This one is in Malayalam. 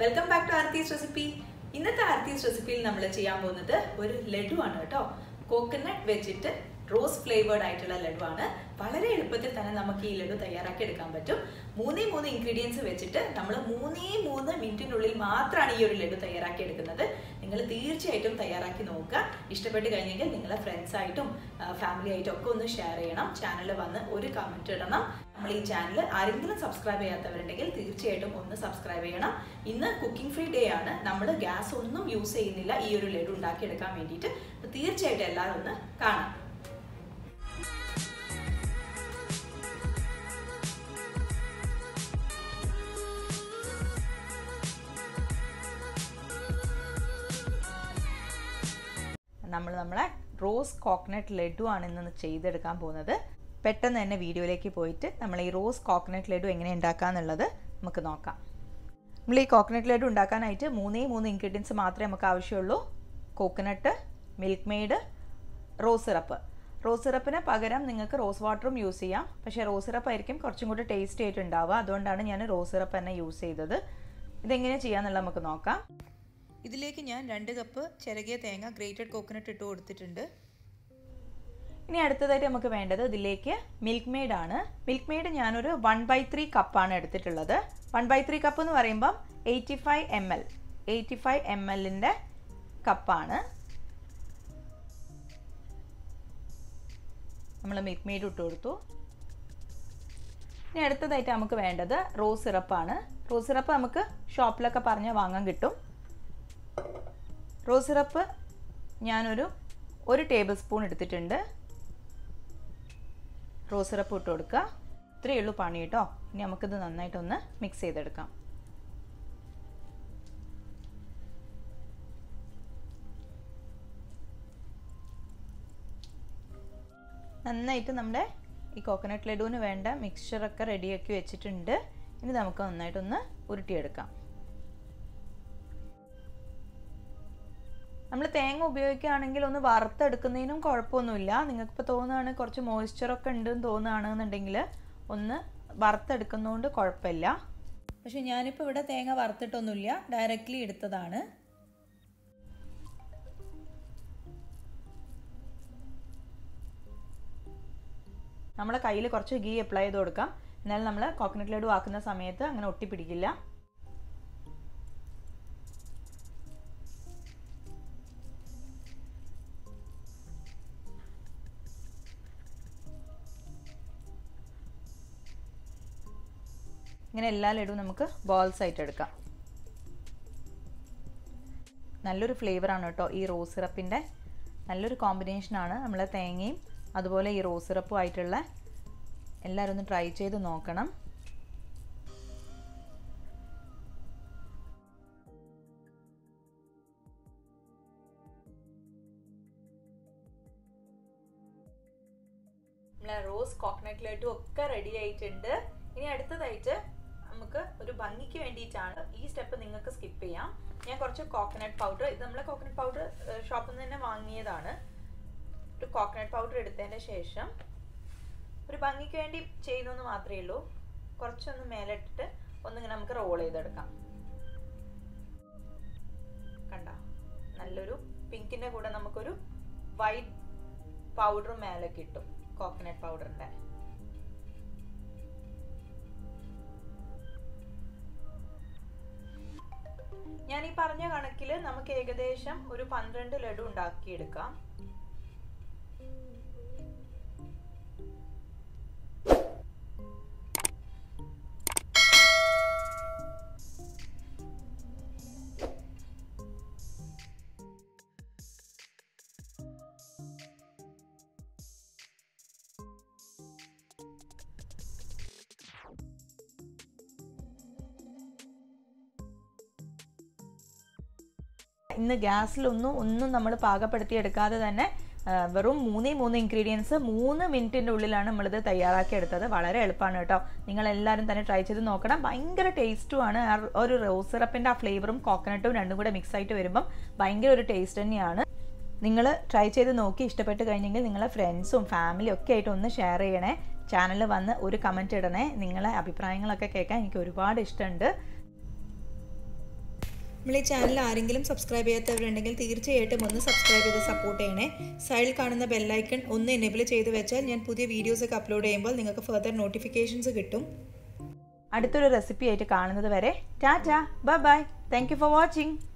welcome back to Aarthi's recipe ഇന്നത്തെ ആർത്തീസ് റെസിപ്പിയിൽ നമ്മൾ ചെയ്യാൻ പോകുന്നത് ഒരു ലഡു ആണ് കേട്ടോ കോക്കനട്ട് വെച്ചിട്ട് റോസ് ഫ്ലേവേർഡ് ആയിട്ടുള്ള ലഡു ആണ് വളരെ എളുപ്പത്തിൽ തന്നെ നമുക്ക് ഈ ലഡു തയ്യാറാക്കി എടുക്കാൻ പറ്റും മൂന്നേ മൂന്ന് ഇൻഗ്രീഡിയൻസ് വെച്ചിട്ട് നമ്മൾ മൂന്നേ മൂന്ന് മിനിറ്റിനുള്ളിൽ മാത്രമാണ് ഈ ഒരു ലഡു തയ്യാറാക്കി എടുക്കുന്നത് നിങ്ങൾ തീർച്ചയായിട്ടും തയ്യാറാക്കി നോക്കുക ഇഷ്ടപ്പെട്ട് കഴിഞ്ഞെങ്കിൽ നിങ്ങളെ ഫ്രണ്ട്സ് ആയിട്ടും ഫാമിലി ആയിട്ടും ഒക്കെ ഒന്ന് ഷെയർ ചെയ്യണം ചാനലിൽ വന്ന് ഒരു കമൻറ്റ് ഇടണം നമ്മൾ ഈ ചാനൽ ആരെങ്കിലും സബ്സ്ക്രൈബ് ചെയ്യാത്തവരുണ്ടെങ്കിൽ തീർച്ചയായിട്ടും ഒന്ന് സബ്സ്ക്രൈബ് ചെയ്യണം ഇന്ന് കുക്കിംഗ് ഫ്രീ ഡേ ആണ് നമ്മൾ ഗ്യാസ് ഒന്നും യൂസ് ചെയ്യുന്നില്ല ഈ ഒരു ലഡു ഉണ്ടാക്കിയെടുക്കാൻ വേണ്ടിയിട്ട് അപ്പോൾ തീർച്ചയായിട്ടും എല്ലാവരും ഒന്ന് കാണാം നമ്മൾ നമ്മളെ റോസ് കോക്കനട്ട് ലഡു ആണ് ഇന്ന് ചെയ്തെടുക്കാൻ പോകുന്നത് പെട്ടെന്ന് തന്നെ വീഡിയോയിലേക്ക് പോയിട്ട് നമ്മൾ ഈ റോസ് കോക്കനട്ട് ലഡു എങ്ങനെ ഉണ്ടാക്കാന്നുള്ളത് നമുക്ക് നോക്കാം നമ്മൾ ഈ കോക്കനട്ട് ലഡു ഉണ്ടാക്കാനായിട്ട് മൂന്നേ മൂന്ന് ഇൻഗ്രീഡിയൻസ് മാത്രമേ നമുക്ക് ആവശ്യമുള്ളൂ coconut Milkmaid rose syrup rose സിറപ്പിന് പകരം നിങ്ങൾക്ക് റോസ് വാട്ടറും യൂസ് ചെയ്യാം പക്ഷേ റോസ് സിറപ്പ് ആയിരിക്കും കുറച്ചും കൂടി ടേസ്റ്റ് ആയിട്ട് ഉണ്ടാവുക അതുകൊണ്ടാണ് ഞാൻ റോസ് സിറപ്പ് തന്നെ യൂസ് ചെയ്തത് ഇതെങ്ങനെ ചെയ്യാമെന്നുള്ളത് നമുക്ക് നോക്കാം ഇതിലേക്ക് ഞാൻ രണ്ട് കപ്പ് ചിരകിയ തേങ്ങ ഗ്രേറ്റഡ് കോക്കനട്ട് ഇട്ട് കൊടുത്തിട്ടുണ്ട് ഇനി അടുത്തതായിട്ട് നമുക്ക് വേണ്ടത് ഇതിലേക്ക് മിൽക്ക് മെയ്ഡ് ആണ് മിൽക്ക് മെയ്ഡ് ഞാനൊരു വൺ ബൈ ത്രീ കപ്പാണ് എടുത്തിട്ടുള്ളത് വൺ ബൈ ത്രീ കപ്പ് എന്ന് പറയുമ്പം eighty five M L eighty five M എല്ലിൻ്റെ കപ്പാണ് നമ്മൾ മിൽക്ക് മെയ്ഡ് ഇട്ട് കൊടുത്തു ഇനി അടുത്തതായിട്ട് നമുക്ക് വേണ്ടത് റോസ് സിറപ്പാണ് റോസ് സിറപ്പ് നമുക്ക് ഷോപ്പിലൊക്കെ പറഞ്ഞാൽ വാങ്ങാൻ കിട്ടും റോസ് സിറപ്പ് ഞാനൊരു ഒരു ടേബിൾ സ്പൂൺ എടുത്തിട്ടുണ്ട് റോസ് സിറപ്പ് ഇട്ട് കൊടുക്കുക ഇത്രയേ ഉള്ളൂ പണി കേട്ടോ ഇനി നമുക്കിത് നന്നായിട്ടൊന്ന് മിക്സ് ചെയ്തെടുക്കാം നന്നായിട്ട് നമ്മുടെ ഈ കോക്കനട്ട് ലഡുവിന് വേണ്ട മിക്സ്ചറൊക്കെ റെഡിയാക്കി വെച്ചിട്ടുണ്ട് ഇനി നമുക്ക് നന്നായിട്ടൊന്ന് ഉരുട്ടിയെടുക്കാം നമ്മൾ തേങ്ങ ഉപയോഗിക്കുകയാണെങ്കിൽ ഒന്ന് വറുത്തെടുക്കുന്നതിനും കുഴപ്പമൊന്നുമില്ല നിങ്ങൾക്കിപ്പോൾ തോന്നുകയാണ് കുറച്ച് മോയ്സ്ചറൊക്കെ ഉണ്ടെന്ന് തോന്നുകയാണെന്നുണ്ടെങ്കിൽ ഒന്ന് വറുത്തെടുക്കുന്നതുകൊണ്ട് കുഴപ്പമില്ല പക്ഷെ ഞാനിപ്പോൾ ഇവിടെ തേങ്ങ വറുത്തിട്ടൊന്നുമില്ല ഡയറക്റ്റ്ലി എടുത്തതാണ് നമ്മളെ കയ്യിൽ കുറച്ച് ഗീ അപ്ലൈ ചെയ്ത് കൊടുക്കാം എന്നാൽ നമ്മൾ കോക്കനട്ട് ലഡു ആക്കുന്ന സമയത്ത് അങ്ങനെ ഒട്ടിപ്പിടിക്കില്ല ഇങ്ങനെ എല്ലാ ലഡുവും നമുക്ക് ബോൾസ് ആയിട്ട് എടുക്കാം നല്ലൊരു ഫ്ലേവറാണ് കേട്ടോ ഈ റോസ് സിറപ്പിൻ്റെ നല്ലൊരു കോമ്പിനേഷനാണ് നമ്മളെ തേങ്ങയും അതുപോലെ ഈ റോസ് സിറപ്പും ആയിട്ടുള്ള എല്ലാവരും ഒന്ന് ട്രൈ ചെയ്ത് നോക്കണം നമ്മളെ റോസ് കോക്കനട്ട് ലഡു ഒക്കെ റെഡി ആയിട്ടുണ്ട് ഇനി അടുത്തതായിട്ട് നമുക്ക് ഒരു ഭംഗിക്ക് വേണ്ടിയിട്ടാണ് ഈ സ്റ്റെപ്പ് നിങ്ങൾക്ക് സ്കിപ്പ് ചെയ്യാം ഞാൻ കുറച്ച് കോക്കനട്ട് പൗഡർ ഇത് നമ്മളെ കോക്കനട്ട് പൗഡർ ഷോപ്പിൽ നിന്ന് തന്നെ വാങ്ങിയതാണ് ഒരു കോക്കനട്ട് പൗഡർ എടുത്തതിന് ശേഷം ഒരു ഭംഗിക്ക് വേണ്ടി ചെയ്യുന്നെന്ന് മാത്രമേ ഉള്ളൂ കുറച്ചൊന്ന് മേലിട്ടിട്ട് ഒന്നിങ്ങനെ നമുക്ക് റോൾ ചെയ്തെടുക്കാം കണ്ട നല്ലൊരു പിങ്കിൻ്റെ കൂടെ നമുക്കൊരു വൈറ്റ് പൗഡർ മേലെ കിട്ടും കോക്കനട്ട് പൗഡറിൻ്റെ ഞാൻ ഈ പറഞ്ഞ കണക്കിൽ നമുക്ക് ഏകദേശം ഒരു പന്ത്രണ്ട് ലഡു ഉണ്ടാക്കിയെടുക്കാം ഇന്ന് ഗ്യാസിലൊന്നും ഒന്നും നമ്മൾ പാകപ്പെടുത്തി എടുക്കാതെ തന്നെ വെറും മൂന്നേ മൂന്ന് ഇൻഗ്രീഡിയൻസ് മൂന്ന് മിനിറ്റിൻ്റെ ഉള്ളിലാണ് നമ്മളിത് തയ്യാറാക്കി എടുത്തത് വളരെ എളുപ്പമാണ് കേട്ടോ നിങ്ങൾ എല്ലാവരും തന്നെ ട്രൈ ചെയ്ത് നോക്കണം ഭയങ്കര ടേസ്റ്റുമാണ് ആ ഒരു റോസ് സിറപ്പിൻ്റെ ആ ഫ്ലേവറും കോക്കനട്ടും രണ്ടും കൂടെ മിക്സ് ആയിട്ട് വരുമ്പം ഭയങ്കര ഒരു ടേസ്റ്റ് തന്നെയാണ് നിങ്ങൾ ട്രൈ ചെയ്ത് നോക്കി ഇഷ്ടപ്പെട്ട് കഴിഞ്ഞെങ്കിൽ നിങ്ങളെ ഫ്രണ്ട്സും ഫാമിലിയും ഒക്കെ ആയിട്ട് ഒന്ന് ഷെയർ ചെയ്യണേ ചാനലിൽ വന്ന് ഒരു കമൻറ്റ് ഇടണേ നിങ്ങളെ അഭിപ്രായങ്ങളൊക്കെ കേൾക്കാൻ എനിക്ക് ഒരുപാട് ഇഷ്ടമുണ്ട് നമ്മൾ ഈ ചാനൽ ആരെങ്കിലും സബ്സ്ക്രൈബ് ചെയ്യാത്തവരുണ്ടെങ്കിൽ തീർച്ചയായിട്ടും ഒന്ന് സബ്സ്ക്രൈബ് ചെയ്ത് സപ്പോർട്ട് ചെയ്യണേ സൈഡിൽ കാണുന്ന ബെല്ലൈക്കൺ ഒന്ന് എനേബിൾ ചെയ്ത് വെച്ചാൽ ഞാൻ പുതിയ വീഡിയോസൊക്കെ അപ്ലോഡ് ചെയ്യുമ്പോൾ നിങ്ങൾക്ക് ഫർദർ നോട്ടിഫിക്കേഷൻസ് കിട്ടും അടുത്തൊരു റെസിപ്പി ആയിട്ട് കാണുന്നത് വരെ tata bye bye thank you for watching